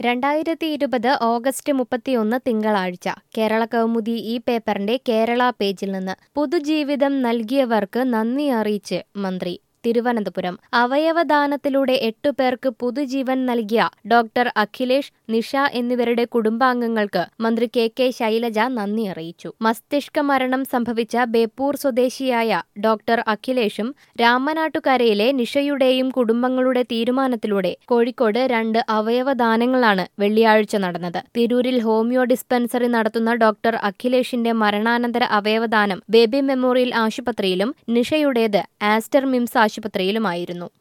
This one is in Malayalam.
രണ്ടായിരത്തി ഇരുപത് ഓഗസ്റ്റ് മുപ്പത്തിയൊന്ന് തിങ്കളാഴ്ച കേരള കൗമുദി ഈ പേപ്പറിന്റെ കേരള പേജിൽ നിന്ന് പുതുജീവിതം നൽകിയവർക്ക് നന്ദി അറിയിച്ച് മന്ത്രി തിരുവനന്തപുരം അവയവദാനത്തിലൂടെ എട്ടു പേർക്ക് പുതുജീവൻ നൽകിയ ഡോക്ടർ അഖിലേഷ് നിഷ എന്നിവരുടെ കുടുംബാംഗങ്ങൾക്ക് മന്ത്രി കെ കെ ശൈലജ നന്ദി അറിയിച്ചു മസ്തിഷ്ക മരണം സംഭവിച്ച ബേപ്പൂർ സ്വദേശിയായ ഡോക്ടർ അഖിലേഷും രാമനാട്ടുകരയിലെ നിഷയുടെയും കുടുംബങ്ങളുടെ തീരുമാനത്തിലൂടെ കോഴിക്കോട് രണ്ട് അവയവദാനങ്ങളാണ് വെള്ളിയാഴ്ച നടന്നത് തിരൂരിൽ ഹോമിയോ ഡിസ്പെൻസറി നടത്തുന്ന ഡോക്ടർ അഖിലേഷിന്റെ മരണാനന്തര അവയവദാനം ബേബി മെമ്മോറിയൽ ആശുപത്രിയിലും നിഷയുടേത് ആസ്റ്റർ മിംസ് ആശുപത്രിയിലുമായിരുന്നു